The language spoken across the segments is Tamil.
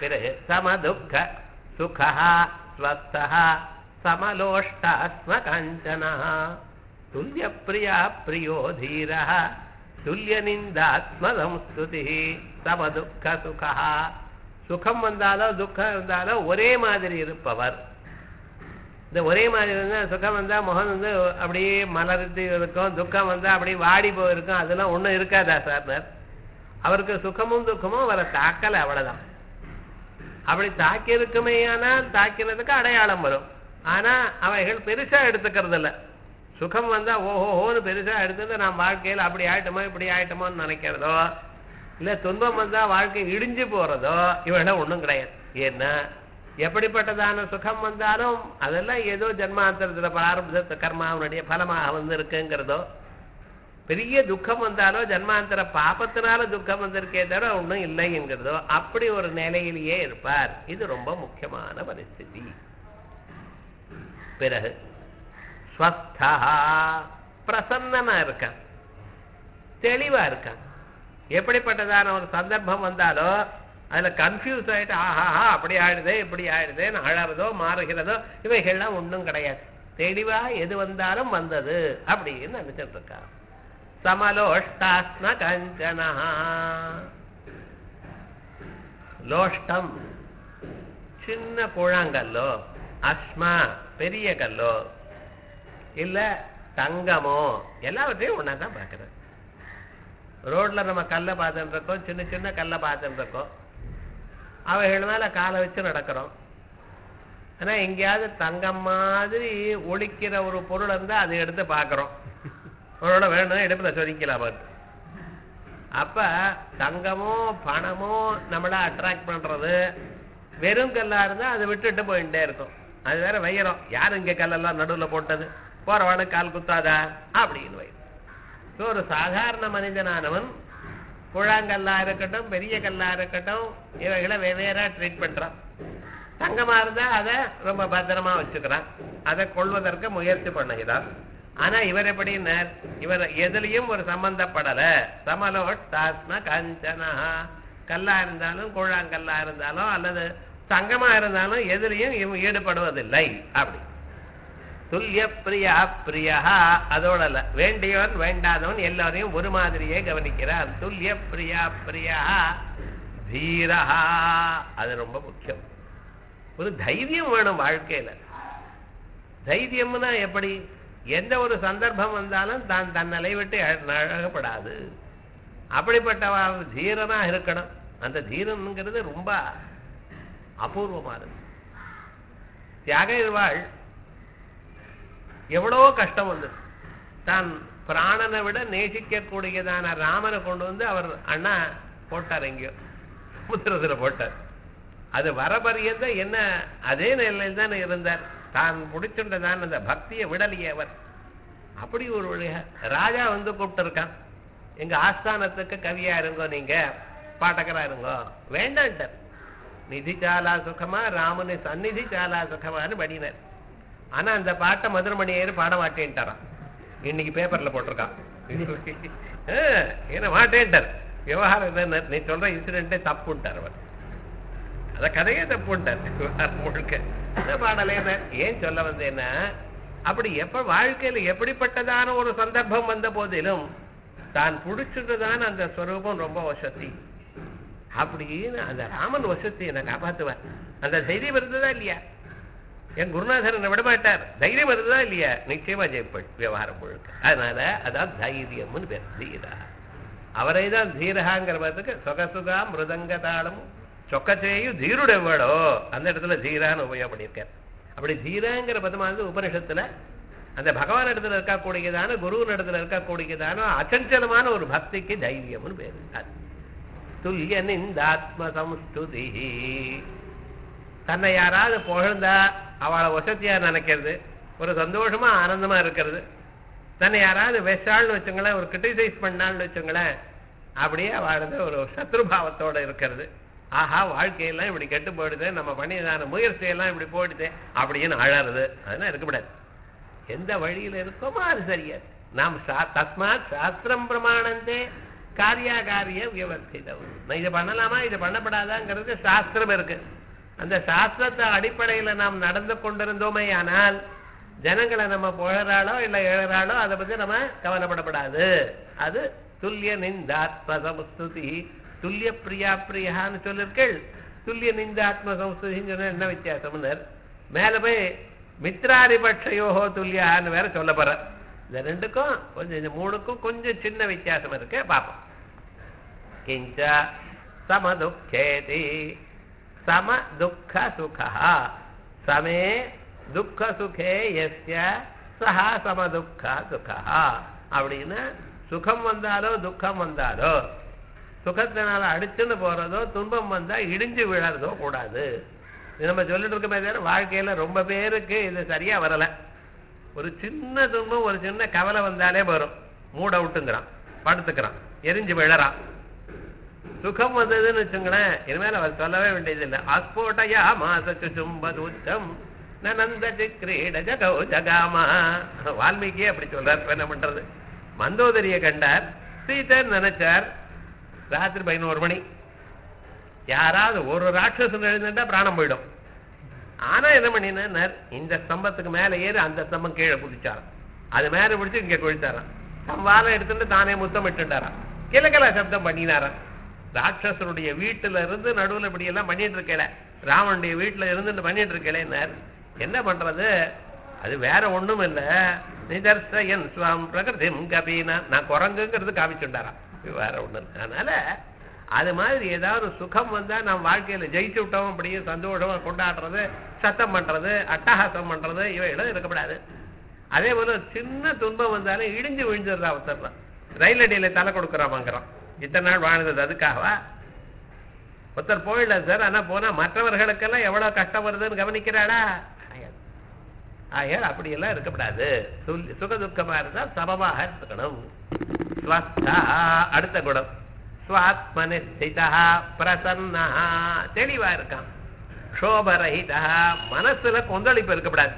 பிறகு சமதுக்க சுகா ஸ்வஸ்தா சமலோஷ்டாஸ்ம கஞ்சனா துல்லிய பிரியா பிரியோ தீரா துல்லிய நிந்தாத்ம சம்ஸ்துதி சமதுக்க சுகா சுகம் வந்தாலோ துக்கம் இருந்தாலோ ஒரே மாதிரி இருப்பவர் இந்த ஒரே மாதிரி இருந்தா சுகம் வந்தா முகம் வந்து அப்படியே மலர்ந்து இருக்கும் துக்கம் வந்தா அப்படியே வாடி போயிருக்கும் அதெல்லாம் ஒண்ணும் இருக்காதா சார் அவருக்கு சுகமும் துக்கமும் அவரை தாக்கல அவ்வளவுதான் அப்படி தாக்கி இருக்குமே ஆனால் தாக்கினதுக்கு அடையாளம் வரும் ஆனா அவைகள் பெருசா எடுத்துக்கிறது இல்ல சுகம் வந்தா ஓஹோஹோன்னு பெருசா எடுத்தது நான் வாழ்க்கையில அப்படி ஆயிட்டோமோ இப்படி ஆயிட்டோமோன்னு நினைக்கிறதோ இல்ல துன்பம் வந்தா வாழ்க்கை இடிஞ்சு போறதோ இவெல்லாம் ஒண்ணும் கிடையாது ஏன்னா எப்படிப்பட்டதான சுகம் வந்தாலும் அதெல்லாம் ஏதோ ஜென்மாந்தரத்துல பிராரப்த கர்மாவனுடைய பலமாக வந்து இருக்குங்கிறதோ பெரிய துக்கம் வந்தாலோ ஜன்மாந்தர பாபத்தினால துக்கம் வந்திருக்கே தவிர ஒன்றும் இல்லைங்கிறதோ அப்படி ஒரு நிலையிலேயே இருப்பார் இது ரொம்ப முக்கியமான பரிஸ்திதி பிறகு ஸ்வஸ்தா பிரசன்னமா இருக்கான் தெளிவா இருக்கான் எப்படிப்பட்டதான ஒரு சந்தர்ப்பம் வந்தாலோ அதுல கன்ஃபியூஸ் ஆயிட்டு ஆஹாஹா அப்படி ஆயிடுதே இப்படி ஆயிடுதேன்னு அழறதோ மாறுகிறதோ இவைகள்லாம் ஒண்ணும் கிடையாது தெளிவா எது வந்தாலும் வந்தது அப்படின்னு நினைச்சிட்டு இருக்கான் சமலோஷ்டாஸ்ம கஞ்சனா லோஷ்டம் சின்ன கூழாங்கல்லோ அஸ்மா பெரிய கல்லோ இல்ல தங்கமோ எல்லாவற்றையும் ஒன்னா தான் பாக்குறது ரோட்ல நம்ம கல்லை பார்த்துட்டு இருக்கோம் சின்ன சின்ன கல்லை பார்த்துட்டு இருக்கோம் அவைகள் மேல காலை வச்சு நடக்கிறோம் ஆனா எங்கேயாவது தங்கம் மாதிரி ஒழிக்கிற ஒரு பொருள் இருந்தா அதை எடுத்து பார்க்கிறோம் அவரோட வேணும் இடுப்புல சொதிக்கலாம் பார்த்து அப்ப தங்கமோ பணமோ நம்மள அட்ராக்ட் பண்றது வெறும் கல்லா இருந்தா அதை விட்டுட்டு போயிட்டே இருக்கும் அது வேற வைக்கிறோம் யார் இங்க கல்லெல்லாம் நடுவுல போட்டது போறவாடு கால் குத்தாதா அப்படின்னு வை So, ஒரு சாதாரண மனிதனானவன் குழாங்கல்லா இருக்கட்டும் பெரிய கல்லா இருக்கட்டும் இவைகளை வெவ்வேறா ட்ரீட் பண்றான் தங்கமா இருந்தா அதை ரொம்ப பத்திரமா வச்சுக்கிறான் அதை கொள்வதற்கு முயற்சி பண்ணுகிறான் ஆனா இவர் எப்படின்னார் இவர் எதுலயும் ஒரு சம்பந்தப்படல சமலோஷ்டாஸ்ம கஞ்சனா கல்லா இருந்தாலும் கூழாங்கல்லா இருந்தாலும் அல்லது தங்கமா இருந்தாலும் எதுலயும் இவன் ஈடுபடுவதில்லை அப்படி துல்லிய பிரியா பிரியா அதோட அல்ல வேண்டியவன் வேண்டாதவன் எல்லாரையும் ஒரு மாதிரியே கவனிக்கிறான் துல்லிய பிரியா பிரியா தீரா அது ரொம்ப முக்கியம் ஒரு தைரியம் வேணும் வாழ்க்கையில தைரியம்னா எப்படி எந்த ஒரு சந்தர்ப்பம் வந்தாலும் தான் தன்னலை விட்டு அழகப்படாது அப்படிப்பட்ட தீரனா இருக்கணும் அந்த தீரனுங்கிறது ரொம்ப அபூர்வமானது தியாகவாள் எவ்வளவோ கஷ்டம் வந்தது தான் பிராணனை விட நேசிக்கக்கூடியதான ராமனை கொண்டு வந்து அவர் அண்ணா போட்டார் எங்கேயோ சமுத்திரத்துல போட்டார் அது வரபரியந்த என்ன அதே நிலையில் தான் இருந்தார் தான் முடிச்சுட்டதான் அந்த பக்தியை விடலையே அவர் அப்படி ஒரு வழியா ராஜா வந்து கூப்பிட்டு இருக்கான் எங்க ஆஸ்தானத்துக்கு கவியா இருங்கோ நீங்க பாட்டக்கரா இருங்கோ வேண்டான்ட்டார் நிதி சாலா சுகமா ராமனு சந்நிதி சாலா சுகமான்னு படினார் ஆனா அந்த பாட்டை மதுரமணி ஏறு பாட மாட்டேன்ட்டாராம் இன்னைக்கு பேப்பர்ல போட்டிருக்கான் ஆஹ், என்ன மாட்டேன்ட்டார் விவகாரம் என்ன நீ சொல்ற இன்சிடென்ட்டே தப்புன்ட்டார் அவர் அத கதையே தப்புன்ட்டார் விவகாரம் முழுக்க அந்த பாடலே தான் ஏன் சொல்ல வந்தேன்னா அப்படி எப்ப வாழ்க்கையில எப்படிப்பட்டதான ஒரு சந்தர்ப்பம் வந்த போதிலும் தான் புடிச்சுட்டுதான் அந்த ஸ்வரூபம் ரொம்ப வசதி அப்படின்னு அந்த ராமன் வசதி என்னை காப்பாத்துவார் அந்த தைரியம் இருந்ததா இல்லையா என் குருநாதர் என்னை விடமாட்டார் தைரியம் இருந்ததா இல்லையா நிச்சயமா ஜெயிப்பள் விவகாரம் முழுக்க அதனால அதான் தைரியம்னு பேர் தீரா அவரை தான் தீரகாங்கிறதுக்கு சொகசுகா மிருதங்க தாளம் சொக்கச்சேயு தீருடவடோ அந்த இடத்துல தீரான்னு உபயோகம் பண்ணியிருக்கார் அப்படி தீராங்கிற பதமானது உபனிஷத்துல அந்த பகவான் இடத்துல இருக்கக்கூடியதான குருவின் இடத்துல இருக்கக்கூடியதான அச்சஞ்சலமான ஒரு பக்திக்கு தைரியம்னு பேரு அது துல்லிய நிந்தாத்ம சம்ஸ்துதி தன்னை யாராவது புகழ்ந்தா அவளை வசதியா நினைக்கிறது ஒரு சந்தோஷமா ஆனந்தமா இருக்கிறது தன்னை யாராவது வெஸ்டாள்னு வச்சுங்களேன் ஒரு கிரிட்டிசைஸ் பண்ணான்னு வச்சுங்களேன் அப்படியே அவளது ஒரு சத்ருபாவத்தோட இருக்கிறது ஆஹா வாழ்க்கையெல்லாம் இப்படி கெட்டு போயிடுது நம்ம பண்ணியதான முயற்சியெல்லாம் இப்படி போயிடுது அப்படின்னு அழறது அதெல்லாம் இருக்கக்கூடாது எந்த வழியில இருக்கோமோ அது சரியா நாம் சா- தஸ்மாத் சாஸ்திரம் பிரமாணந்தே காரியாகாரிய வியவஸ்திதம் நான் இதை பண்ணலாமா இது பண்ணப்படாதாங்கிறது சாஸ்திரம் இருக்கு அந்த சாஸ்திரத்தை அடிப்படையில நாம் நடந்து கொண்டிருந்தோமே ஆனால் ஜனங்களை நம்ம புகழறாளோ இல்ல எழுறாளோ அதை பத்தி நம்ம கவலைப்படப்படாது அது துல்லிய நிந்தாத்ம சமஸ்துதி துல்லிய பிரியா பிரியான்னு சொல்லிருக்கள் துல்லிய நிந்தாத்ம சமஸ்துதின்னு சொன்னா என்ன வித்தியாசம்னர் மேல போய் மித்ராதிபட்சயோகோ துல்லியான்னு வேற சொல்ல போற இந்த ரெண்டுக்கும் கொஞ்சம் இந்த மூணுக்கும் கொஞ்சம் சின்ன வித்தியாசம் இருக்கு பார்ப்போம் கிஞ்ச சமதுக்கேதி சம துக்க சுகா சமே துக்க சுகே எஸ்ய சஹா சம துக்க சுகா அப்படின்னு சுகம் வந்தாலோ துக்கம் வந்தாலோ சுகத்தினால அடிச்சுன்னு போறதோ துன்பம் வந்தா இடிஞ்சு விழறதோ கூடாது இது நம்ம சொல்லிட்டு இருக்கோமே தவிர வாழ்க்கையில ரொம்ப பேருக்கு இது சரியா வரல ஒரு சின்ன துன்பம் ஒரு சின்ன கவலை வந்தாலே வரும் மூட விட்டுங்கிறான் படுத்துக்கிறான் எரிஞ்சு விழறான் சுகம் வந்ததுன்னு வச்சுங்களேன் இனிமேல் அவர் சொல்லவே வேண்டியதில்லை ஆஸ்போட்டயா மாசச்சு சும்பதுச்சம் நனந்த கிரீட ஜகௌ ஜகாமா வால்மீகியே அப்படி சொல்றார் இப்ப என்ன பண்றது மந்தோதரிய கண்டார் சீதன் நினைச்சார் ராத்திரி பதினோரு மணி யாராவது ஒரு ராட்சசன் எழுந்துட்டா பிராணம் போயிடும் ஆனா என்ன பண்ணினார் இந்த ஸ்தம்பத்துக்கு மேல ஏறி அந்த ஸ்தம்பம் கீழே குதிச்சாராம் அது மேல பிடிச்சு இங்க குழிச்சாராம் சம்பாலம் எடுத்துட்டு தானே முத்தம் விட்டுட்டாராம் கிலக்கல சப்தம் பண்ணினாராம் ராட்சசனுடைய வீட்டுல இருந்து நடுவுல இப்படி எல்லாம் பண்ணிட்டு இருக்கல ராவனுடைய வீட்டுல இருந்து பண்ணிட்டு இருக்கலேன்னார் என்ன பண்றது அது வேற ஒண்ணும் இல்ல நிதர்சயன் சுவாம் பிரகிருதிம் கபீனா நான் குரங்குங்கிறது காமிச்சுட்டாராம் இது வேற ஒண்ணு இல்லை அதனால அது மாதிரி ஏதாவது ஒரு சுகம் வந்தா நம்ம வாழ்க்கையில ஜெயிச்சு விட்டோம் அப்படியே சந்தோஷமா கொண்டாடுறது சத்தம் பண்றது அட்டகாசம் பண்றது இவைகளும் இருக்கக்கூடாது அதே போல சின்ன துன்பம் வந்தாலும் இடிஞ்சு விழுந்துடுறா ஒருத்தர் ரயில் அடியில தலை கொடுக்குறாமாங்கிறான் இத்தனை நாள் வாழ்ந்தது அதுக்காகவா ஒருத்தர் போயிடல சார் ஆனா போனா மற்றவர்களுக்கெல்லாம் எவ்வளவு கஷ்டம் வருதுன்னு கவனிக்கிறாளா கிடையாது. ஆகையால் அப்படியெல்லாம் இருக்கக்கூடாது துல்- சுக துக்கமா இருந்தா சமமாக இருக்கணும் ஸ்வஸ்தா அடுத்த குணம் ஸ்வாத்மனி ஸ்திதா பிரசன்னா தெளிவா இருக்கான் க்ஷோபரஹிதா மனசுல கொந்தளிப்பு இருக்கக்கூடாது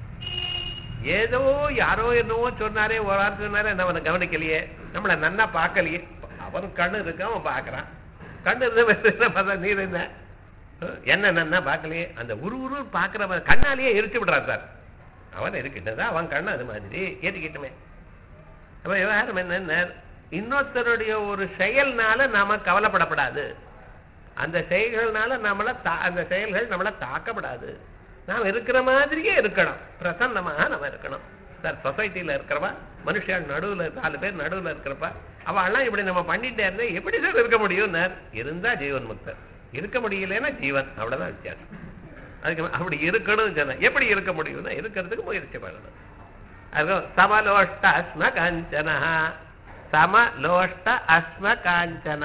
ஏதோ யாரோ என்னவோ சொன்னாரே ஒரு வாரம் சொன்னாரே என்ன அவனை கவனிக்கலையே நம்மள நன்னா பார்க்கலையே அவன் கண்ணு இருக்கு அவன் பார்க்கறான் கண்ணு இருந்தா வேற என்ன பார்த்தா நீர் என்ன அஹ், என்ன நன்னா பார்க்கலையே அந்த உரு உரு பார்க்கறவன் கண்ணாலேயே எரிச்சு விடுறான் சார் அவன் இருக்கிட்டதா அவன் கண்ணு அது மாதிரி ஏறிக்கிட்டுமே அப்ப விவகாரம் என்ன இன்னொருத்தருடைய ஒரு செயல்னால நாம கவலைப்படப்படாது அந்த செயல்கள்னால நம்மள தா- அந்த செயல்கள் நம்மள தாக்கப்படாது நாம் இருக்கிற மாதிரியே இருக்கணும் பிரசன்னமாக நம்ம இருக்கணும் சார் சொசைட்டில இருக்கிறவா மனுஷன் நடுவுல நாலு பேர் நடுவுல இருக்கிறப்ப அவெல்லாம் இப்படி நம்ம பண்ணிட்டே இருந்தா எப்படி சார் இருக்க முடியும் இருந்தா ஜீவன் முக்தர் இருக்க முடியலன்னா ஜீவன் அவ்வளவுதான் வித்தியாசம் அதுக்கு மே- அப்படி இருக்கணும்னு சொன்னேன் எப்படி இருக்க முடியும்னா இருக்கிறதுக்கு முயற்சி பண்ணணும் அதுக்கு சமலோஷ்ட அஸ்ம காஞ்சன சமலோஷ்ட அஸ்ம காஞ்சன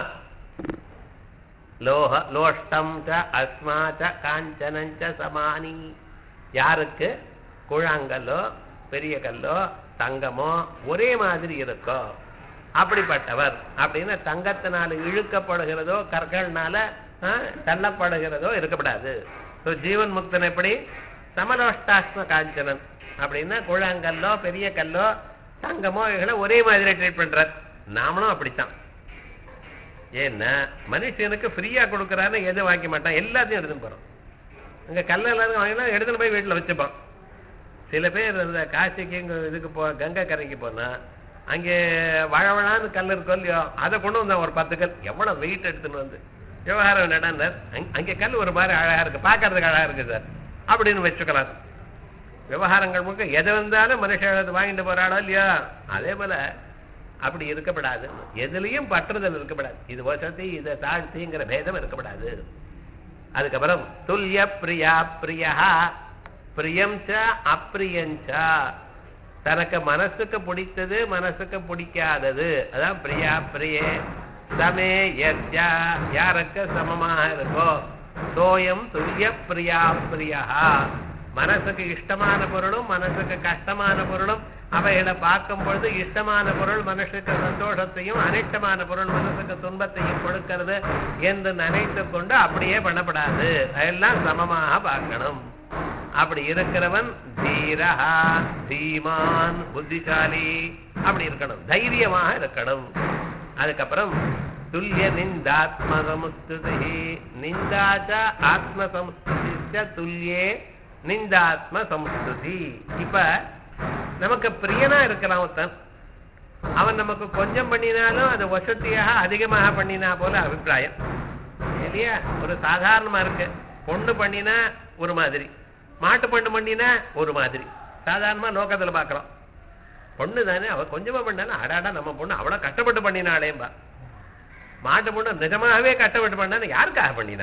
லோக லோஷ்டம் ச அஸ்மா ச காஞ்சனம் ச சமானி யாருக்கு கூழாங்கல்லோ பெரிய கல்லோ தங்கமோ ஒரே மாதிரி இருக்கோ அப்படிப்பட்டவர் அப்படின்னு தங்கத்தினால இழுக்கப்படுகிறதோ கற்கள்னால ஆ, தள்ளப்படுகிறதோ இருக்கக்கூடாது So, ஜீவன் முக்தன் எப்படி சமலோஷ்டாஸ்ம காஞ்சனன் அப்படின்னா கூழாங்கல்லோ பெரிய கல்லோ தங்கமோ இவைகளை ஒரே மாதிரி ட்ரீட் பண்றார் நாமளும் அப்படித்தான் ஏன்னா மனுஷனுக்கு ஃப்ரீயா கொடுக்கறான்னு எதுவும் வாங்கிக்க மாட்டான் எல்லாத்தையும் எடுத்துன்னு போறோம் அங்க கல்ல எல்லாரும் வாங்கினா எடுத்துன்னு போய் வீட்டுல வச்சுப்பான் சில பேர் இந்த காசிக்கு இங்க இதுக்கு போ கங்கை கரைக்கு போனா அங்கே வழவழான்னு கல் இருக்கும் இல்லையோ அதை கொண்டு வந்தான் ஒரு பத்து கல் எவ்வளவு வெயிட் எடுத்துன்னு வந்து விவகாரம் நடந்தார் அங்கே கல் ஒரு மாதிரி அழகா இருக்கு பார்க்கறதுக்கு அழகா இருக்கு சார் அப்படின்னு வச்சுக்கலாம் விவகாரங்கள் முழுக்க எது வந்தாலும் மனுஷன் வாங்கிட்டு போறாளோ இல்லையோ அதே போல அப்படி இருக்கப்படாது எதுலயும் பற்றுதல் இருக்கப்படாது இது வசதி இதை தாழ்த்திங்கிற பேதம் இருக்கப்படாது அதுக்கப்புறம் துல்லிய பிரியா பிரியா பிரியம் ச அப்பிரியஞ்ச தனக்கு மனசுக்கு பிடித்தது மனசுக்கு பிடிக்காதது அதான் பிரியா பிரியே சமே யத்யா யாருக்கு சமமாக இருக்கோ சோயம் துல்லிய பிரியா பிரியா மனசுக்கு இஷ்டமான பொருளும் மனசுக்கு கஷ்டமான பொருளும் அவைகளை பார்க்கும் பொழுது இஷ்டமான பொருள் மனுஷுக்கு சந்தோஷத்தையும் அனிஷ்டமான பொருள் மனசுக்கு துன்பத்தையும் கொடுக்கிறது என்று நினைத்து கொண்டு அப்படியே பண்ணப்படாது அதெல்லாம் சமமாக பார்க்கணும் அப்படி இருக்கிறவன் தீரஹா தீமான் புத்திசாலி அப்படி இருக்கணும் தைரியமாக இருக்கணும் அதுக்கப்புறம் துல்லிய நிந்தாத்ம சமுஸ்துதி நிந்தாச்ச ஆத்ம சமுஸ்துதிச்ச துல்லியே நிந்தாத்ம சமுஸ்துதி இப்ப நமக்கு பிரியனா இருக்கிறான் ஒருத்தன் அவன் நமக்கு கொஞ்சம் பண்ணினாலும் அது வசதியாக அதிகமாக பண்ணினா போல அபிப்பிராயம் இல்லையா ஒரு சாதாரணமா இருக்கு பொண்ணு பண்ணினா ஒரு மாதிரி மாட்டு பொண்ணு பண்ணினா ஒரு மாதிரி சாதாரணமா நோக்கத்துல பாக்குறோம் பொண்ணு தானே அவ கொஞ்சமா பண்ணாலும் அடாடா நம்ம பொண்ணு அவ்வளவு கஷ்டப்பட்டு பண்ணினாளேம்பா மாட்டு பொண்ணு நிஜமாவே கஷ்டப்பட்டு பண்ணாலும் யாருக்காக பண்ணினா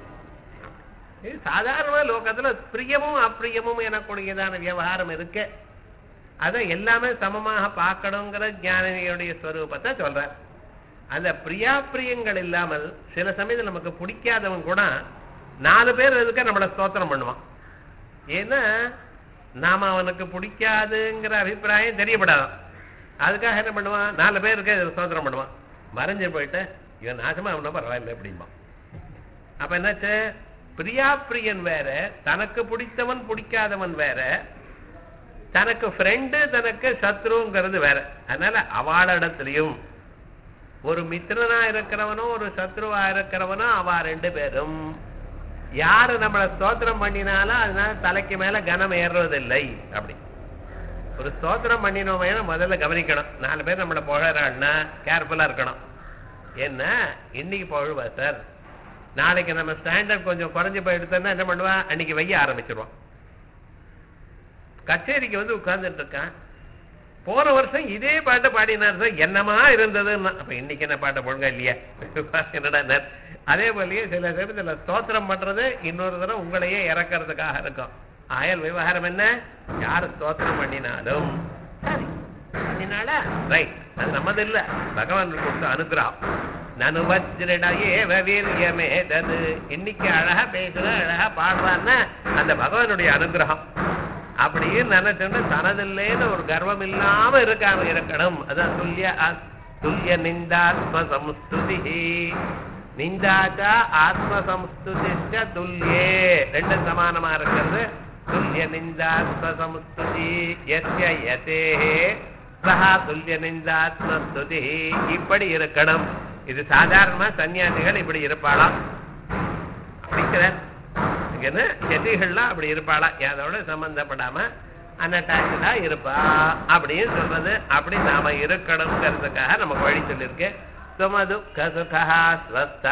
இது சாதாரணமா லோகத்துல பிரியமும் அப்பிரியமும் எனக்கூடியதான விவகாரம் இருக்கு அதை எல்லாமே சமமாக பார்க்கணுங்கிற ஞானியுடைய ஸ்வரூபத்தை சொல்றார் அந்த பிரியாப்பிரியங்கள் இல்லாமல் சில சமயத்தில் நமக்கு பிடிக்காதவன் கூட நாலு பேர் இருக்க நம்மளை ஸ்தோத்திரம் பண்ணுவான் ஏன்னா நாம அவனுக்கு பிடிக்காதுங்கிற அபிப்பிராயம் தெரியப்படாதான் அதுக்காக என்ன பண்ணுவான் நாலு பேருக்கு ஸ்தோத்திரம் பண்ணுவான் மறைஞ்சு போயிட்டு இவன் நாசமா அவனா பரவாயில்லை அப்படிம்பான் அப்ப என்னாச்சு பிரியாப்பிரியன் வேற தனக்கு பிடித்தவன் பிடிக்காதவன் வேற தனக்கு ஃப்ரெண்டு தனக்கு சத்ருங்கிறது வேற அதனால அவளிடத்திலையும் ஒரு மித்திரனா இருக்கிறவனும் ஒரு சத்ருவா இருக்கிறவனும் அவ ரெண்டு பேரும் யாரு நம்மளை ஸ்தோத்திரம் பண்ணினாலும் அதனால தலைக்கு மேல கனம் ஏறுவதில்லை அப்படி ஒரு ஸ்தோத்திரம் பண்ணினோமே முதல்ல கவனிக்கணும் நாலு பேர் நம்மளை புகழறான்னா கேர்ஃபுல்லா இருக்கணும் என்ன இன்னைக்கு புகழ்வா சார் நாளைக்கு நம்ம ஸ்டாண்டர்ட் கொஞ்சம் குறைஞ்சு போயிடுத்தோன்னா என்ன பண்ணுவா அன்னைக்கு வைய ஆரம்பிச்சிருவான் கச்சேரிக்கு வந்து உட்கார்ந்துட்டு இருக்கான் போன வருஷம் இதே பாட்டு பாடினார் சார் என்னமா இருந்ததுன்னா அப்ப இன்னைக்கு என்ன பாட்டை போடுங்க இல்லையா என்னடா அதே போலயே சில சமயத்துல ஸ்தோத்திரம் பண்றது இன்னொரு தடவை உங்களையே இறக்கிறதுக்காக இருக்கும் ஆயல் விவகாரம் என்ன யார் ஸ்தோத்திரம் பண்ணினாலும் சரி பண்ணினாலா ரைட் அது நம்மது இல்ல பகவான் கொடுத்த அனுகிரகம் நனு வஜ்ரிட ஏவ வீரியமே தது இன்னைக்கு அழகா பேசுற அழகா பாடுறான்னா அந்த பகவானுடைய அனுகிரகம் அப்படியே நினைச்சுட்டு தனதில்லேன்னு ஒரு கர்வம் இல்லாம இருக்காம இருக்கணும் அதான் துல்லிய துல்லிய நிந்தாத்ம சம்ஸ்துதி நிந்தாச்சா ஆத்ம சம்ஸ்துதிச்ச துல்லியே ரெண்டு சமானமா இருக்கிறது துல்லிய நிந்தாத்ம சம்ஸ்துதி எஸ்ய யதே சஹா துல்லிய நிந்தாத்ம ஸ்துதி இப்படி இருக்கணும் இது சாதாரணமா சன்னியாசிகள் இப்படி இருப்பாளாம் அப்படிங்கிறார் என்ன எதிரிகள்லாம் அப்படி இருப்பாளா அதோட சம்பந்தப்படாம அன்னட்டாச்சா இருப்பா அப்படின்னு சொல்றது அப்படி நாம இருக்கணுங்கிறதுக்காக நமக்கு வழி சொல்லியிருக்கு சுமதுக்க சுகா ஸ்வஸ்தா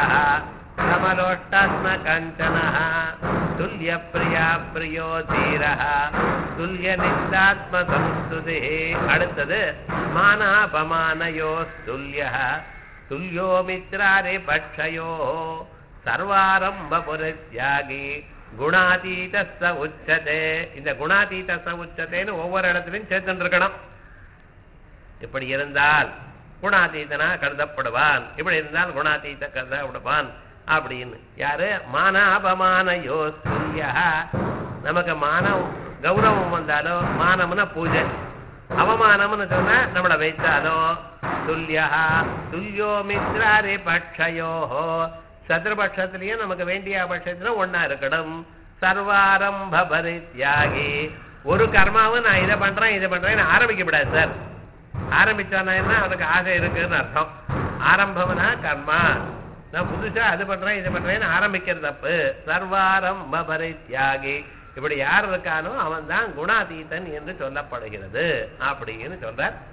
சமலோஷ்டாத்ம கஞ்சன துல்லிய பிரியா பிரியோ தீர துல்லிய நிந்தாத்ம சம்ஸ்துதி அடுத்தது மானாபமானயோ துல்லிய துல்லியோ மித்ராரே பட்சயோ சர்வாரம்ப புரத்யாகி குணாதீத உச்சதே இந்த குணாதீத உச்சதேன்னு ஒவ்வொரு இடத்துலையும் சேர்த்துட்டு இருக்கணும் இப்படி இருந்தால் குணாதீதனா கருதப்படுவான் இப்படி இருந்தால் குணாதீத கருதப்படுவான் அப்படின்னு யாரு மானாபமான யோஸ்துல்யா நமக்கு மான கௌரவம் வந்தாலோ மானம்னா பூஜை அவமானம்னு சொன்னா நம்மளை வைத்தாலோ துல்லியா துல்லியோ மித்ராரே பட்சயோஹோ சத்ருபட்சத்திலையும் நமக்கு வேண்டிய பட்சத்துல ஒன்னா இருக்கணும் சர்வாரம்ப பரித்யாகி ஒரு கர்மாவும் நான் இதை பண்றேன் இதை பண்றேன்னு ஆரம்பிக்கப்படாது சார் ஆரம்பிச்சானா என்ன அவனுக்கு ஆசை இருக்குன்னு அர்த்தம் ஆரம்பம்னா கர்மா நான் புதுசா அது பண்றேன் இது பண்றேன்னு ஆரம்பிக்கிறது தப்பு சர்வாரம்ப பரித்யாகி இப்படி யார் இருக்கானோ அவன் தான் குணாதீதன் என்று சொல்லப்படுகிறது அப்படின்னு சொல்றார்